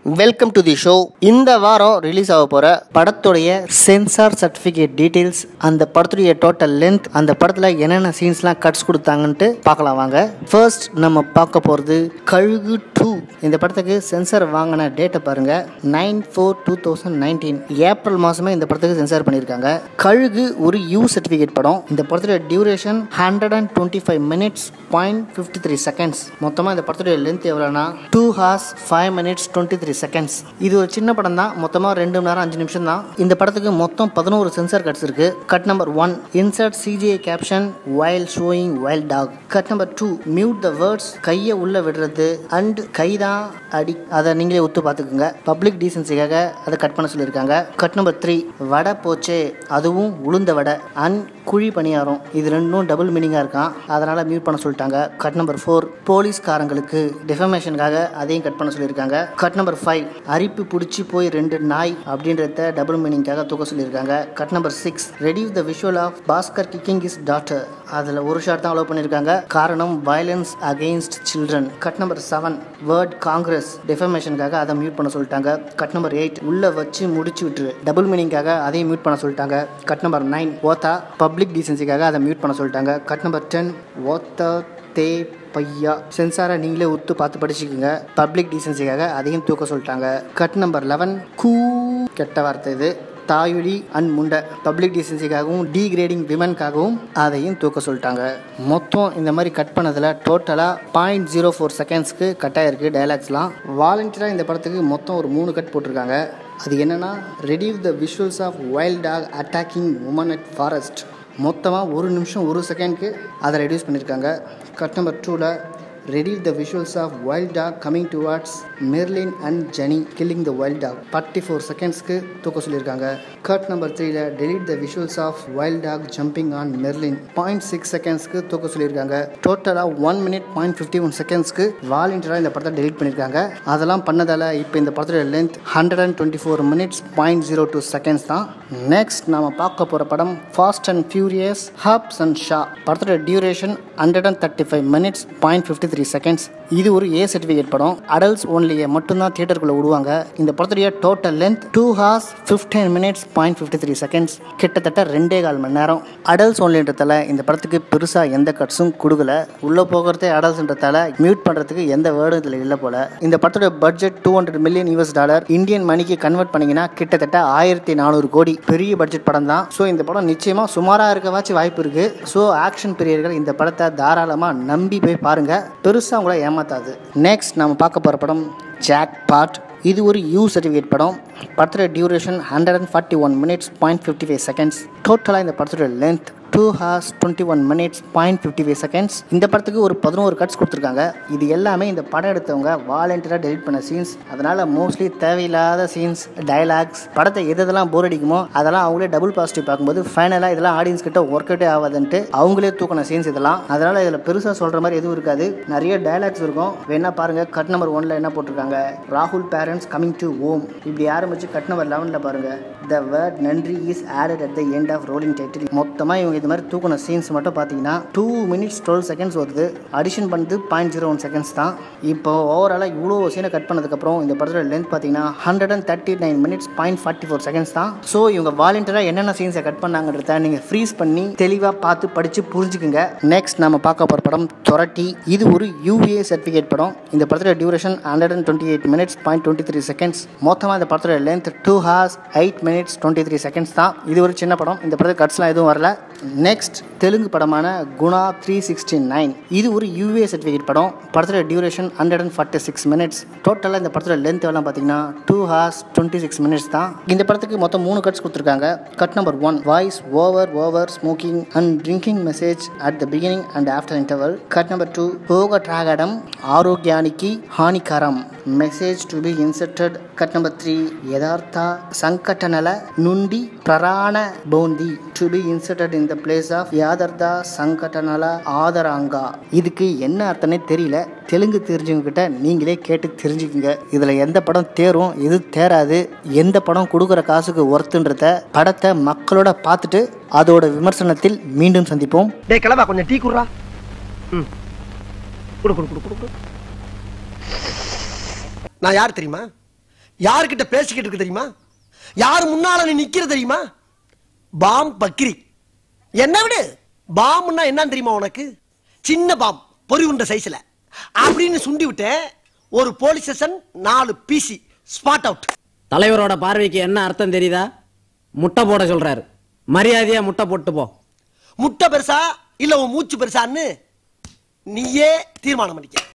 welcome to the show இந்த வாரம் release ஆக போகிற படத்துடைய சென்சார் சர்டிஃபிகேட் டீட்டெயில்ஸ் அந்த படத்துடைய டோட்டல் லென்த் அந்த படத்தில் என்னென்ன சீன்ஸ்லாம் கட்ஸ் கொடுத்தாங்கன்ட்டு பார்க்கலாம் வாங்க ஃபர்ஸ்ட் நம்ம பார்க்க போகிறது கழுகு டூ இந்த படத்துக்கு சென்சார் வாங்கின டேட்டை பாருங்க nine four two thousand nineteen April மாதமே இந்த படத்துக்கு சென்சார் பண்ணியிருக்காங்க கழுகு ஒரு யூ சர்டிஃபிகேட் படம் இந்த படத்துடைய duration hundred and twenty five minutes point fifty three seconds மொத்தமாக இந்த படத்துடைய லென்த் எவ்வளோனா two hours five minutes twenty three seconds இது ஒரு சின்ன படம் தான் மொத்தமாக ரெண்டு மணி நேரம் அஞ்சு நிமிஷம் தான் இந்த படத்துக்கு மொத்தம் பதினோரு சென்சார் கட்ஸ் இருக்கு cut number one insert CGI caption while showing wild dog cut number two mute the words கையை உள்ள விடுறது அண்ட் கை தான் அடி அதை நீங்களே ஒத்து பார்த்துக்குங்க பப்ளிக் டீசன்சிக்காக அதை கட் பண்ண சொல்லியிருக்காங்க கட் நம்பர் த்ரீ வடை போச்சே அதுவும் உளுந்த வடை அண்ட் குழி பணியாரம் இது ரெண்டும் டபுள் மீனிங்காக இருக்கான் அதனால் மியூட் பண்ண சொல்லிட்டாங்க கட் நம்பர் ஃபோர் போலீஸ்காரங்களுக்கு டிஃபமேஷனுக்காக அதையும் கட் பண்ண சொல்லியிருக்காங்க கட் நம்பர் ஃபைவ் அரிப்பு பிடிச்சி போய் ரெண்டு நாய் அப்படின்றத டபுள் மீனிங்காக தூக்க சொல்லியிருக்காங்க cut number six reduce the visual of Bhaskar kicking his daughter அதில் ஒரு ஷாட் தான் அலோவ் பண்ணியிருக்காங்க காரணம் violence against children cut number seven word Congress டிஃபமேஷனுக்காக அதை மியூட் பண்ண சொல்லிட்டாங்க கட் நம்பர் எயிட் உள்ள வச்சு முடிச்சு விட்டுரு டபுள் மீனிங்காக அதையும் மியூட் பண்ண சொல்லிட்டாங்க கட் நம்பர் நைன் ஓத்தா பப்ளிக் டீசன்சிக்காக அதை மியூட் பண்ண சொல்லிட்டாங்க கட் நம்பர் டென் ஓத்தா தே பையா சென்சாரை நீங்களே ஒத்து பார்த்து படிச்சுக்கோங்க பப்ளிக் டீசன்சிக்காக அதையும் தூக்க சொல்லிட்டாங்க கட் நம்பர் லெவன் கூ கெட்ட வார்த்தை இது தாயுடி அண்ட் முண்டை பப்ளிக் டீசன்சிக்காகவும் டீக்ரேடிங் விமனுக்காகவும் அதையும் தூக்க சொல்லிட்டாங்க மொத்தம் இந்த மாதிரி கட் பண்ணதில் டோட்டலாக பாயிண்ட் ஜீரோ ஃபோர் செகண்ட்ஸ்க்கு கட் ஆகிருக்கு டைலாக்ஸ்லாம் வாலண்டியராக இந்த படத்துக்கு மொத்தம் ஒரு மூணு கட் போட்டிருக்காங்க அது என்னென்னா reduce the visuals of wild dog attacking woman at forest மொத்தமாக ஒரு நிமிஷம் ஒரு செகண்ட்க்கு அதை ரெடியூஸ் பண்ணியிருக்காங்க கட் நம்பர் டூவில் reduce the visuals of wild dog coming towards Merlin and Jenny killing the wild dog forty four செகண்ட்ஸ்க்கு தூக்க சொல்லியிருக்காங்க கட் நம்பர் த்ரீல delete the visuals of wild dog jumping on Merlin point six செகண்ட்ஸ்க்கு தூக்க சொல்லியிருக்காங்க டோட்டலாக one minute point fifty one செகண்ட்ஸ்க்கு வாலண்டியராக இந்த படத்தை டெலிட் பண்ணியிருக்காங்க அதெல்லாம் பண்ணதால் இப்போ இந்த படத்தோட length hundred and twenty four minutes point zero two seconds தான் நெக்ஸ்ட் நாம பார்க்க போகிற படம் Fast and Furious Hobbs and Shaw படத்தோட duration hundred and thirty five minutes point fifty three seconds இது ஒரு ஏ சர்டிஃபிகேட் படம் அடல்ட்ஸ் ஓன்லியை மட்டும்தான் தியேட்டருக்குள்ளே விடுவாங்க இந்த படத்துடைய total length two hours fifteen minutes point fifty three seconds கிட்டத்தட்ட ரெண்டே கால் மணி நேரம் அடல்ட்ஸ் ஓன்லின்றதால இந்த படத்துக்கு பெருசாக எந்த கட்ஸும் கொடுக்கல உள்ளே போகிறதே அடல்ட்ஸ்ன்றதால மியூட் பண்ணுறதுக்கு எந்த வேர்டும் இதில் இல்லை போல இந்த படத்தோட budget two hundred million US dollar Indian மணிக்கு கன்வெர்ட் பண்ணிங்கன்னா கிட்டத்தட்ட ஆயிரத்தி நானூறு கோடி பெரிய பட்ஜெட் படம் தான் ஸோ இந்த படம் நிச்சயமாக சுமாராக இருக்கவாச்சும் வாய்ப்பு இருக்குது ஸோ ஆக்ஷன் பிரியர்கள் இந்த படத்தை தாராளமாக நம்பி போய் பாருங்கள் பெருசாக உங்களை ஏமாத்தாது நெக்ஸ்ட் நம்ம பார்க்க போகிற படம் ஜாக் பாட் இது ஒரு யூ சர்டிஃபிகேட் படம் படத்தோட duration hundred and forty one minutes point fifty five seconds டோட்டலாக இந்த படத்தோட length two hours twenty one minutes point fifty five seconds இந்த படத்துக்கு ஒரு பதினோரு கட்ஸ் கொடுத்துருக்காங்க இது எல்லாமே இந்த படம் எடுத்தவங்க வாலண்டியராக டெலிட் பண்ண சீன்ஸ் அதனால் மோஸ்ட்லி தேவையில்லாத சீன்ஸ் டைலாக்ஸ் படத்தை எது எதெல்லாம் போர் அடிக்குமோ அதெல்லாம் அவங்களே டபுள் பாசிட்டிவ் பார்க்கும்போது ஃபைனலாக இதெல்லாம் ஆடியன்ஸ் கிட்ட ஒர்க் அவுட்டே ஆகாதுன்ட்டு அவங்களே தூக்கின சீன்ஸ் இதெல்லாம் அதனால் இதில் பெருசாக சொல்கிற மாதிரி எதுவும் இருக்காது நிறைய டைலாக்ஸ் இருக்கும் வேணா பாருங்கள் கட் நம்பர் ஒன்ல என்ன போட்டிருக்காங்க ராகுல் பேரண்ட்ஸ் கமிங் டு ஓம் இப்படி ஆரம்பிச்சு கட் நம்பர் லெவனில் பாருங்கள் த வேர்ட் நன்றி is added at the end of rolling title மொத்தமாக இவங்க இது மாதிரி தூக்கின சீன்ஸ் மட்டும் பார்த்தீங்கன்னா டூ மினிட்ஸ் டுவெல் செகண்ட்ஸ் வருது அடிஷன் பண்ணது பாயிண்ட் ஜீரோ ஒன் செகண்ட்ஸ் தான் இப்போ ஓவராலாக இவ்வளோ சீனை கட் பண்ணதுக்கப்புறம் இந்த படத்தோட லென்த் பார்த்தீங்கன்னா hundred and thirty nine minutes point forty four seconds தான் ஸோ இவங்க வாலண்டியராக என்னென்ன சீன்ஸை கட் பண்ணாங்கன்றத நீங்கள் ஃப்ரீஸ் பண்ணி தெளிவாக பார்த்து படித்து புரிஞ்சுக்குங்க நெக்ஸ்ட் நம்ம பார்க்க போகிற படம் தொரட்டி இது ஒரு யூஏ சர்டிஃபிகேட் படம் இந்த படத்தோட duration hundred and twenty eight minutes point twenty three seconds மொத்தமாக இந்த படத்தோட length two hours eight minutes twenty three seconds தான் இது ஒரு சின்ன படம் இந்த படத்துக்கு கட்ஸ்லாம் எதுவும் வரல நெக்ஸ்ட் தெலுங்கு படமான குணா த்ரீ சிக்ஸ்டி நைன் இது ஒரு யூஏ சர்டிஃபிகேட் படம் படத்தோட duration hundred and forty six minutes டோட்டலாக இந்த படத்தோட லென்த் எல்லாம் பார்த்தீங்கன்னா two hours twenty six minutes தான் இந்த படத்துக்கு மொத்தம் மூணு கட்ஸ் கொடுத்துருக்காங்க cut number one voice over over smoking and drinking message at the beginning and after interval cut number two போக ட்ராகடம் ఆరోగ్యానికి హానికరం message to be inserted cut number three యథార్థ సంఘటనల నుండి ప్రాణ బోంది to be inserted in the place of யாதர்தா சங்கடனல ஆதராங்கா இதுக்கு என்ன அர்த்தம்னே தெரியல தெலுங்கு தெரிஞ்சவங்க கிட்ட நீங்களே கேட்டு தெரிஞ்சுக்குங்க இதில் எந்த படம் தேரும் எது தேராது எந்த படம் கொடுக்குற காசுக்கு ஒர்த்துன்றத படத்தை மக்களோட பார்த்துட்டு அதோட விமர்சனத்தில் மீண்டும் சந்திப்போம் டேய் கிளம்பா கொஞ்சம் டீ குடுறா ம் குடு குடு குடு குடு குடு நான் யார் தெரியுமா யாருக்கிட்ட பேசிக்கிட்டு இருக்கு தெரியுமா யார் முன்னால நீ நிக்கிற தெரியுமா பாம் பக்கிரி என்ன விடு பாம்னா என்னன்னு தெரியுமா உனக்கு சின்ன பாம் பொறி உண்ட சைஸ்ல அப்படின்னு சுண்டி விட்டேன் ஒரு போலீஸ் ஸ்டேஷன் நாலு பிசி ஸ்பாட் அவுட் தலைவரோட பார்வைக்கு என்ன அர்த்தம் தெரியுதா முட்டை போட சொல்றாரு மரியாதையா முட்டை போட்டு போ முட்டை பெருசா இல்ல உன் மூச்சு பெருசான்னு நீயே தீர்மானம் பண்ணிக்க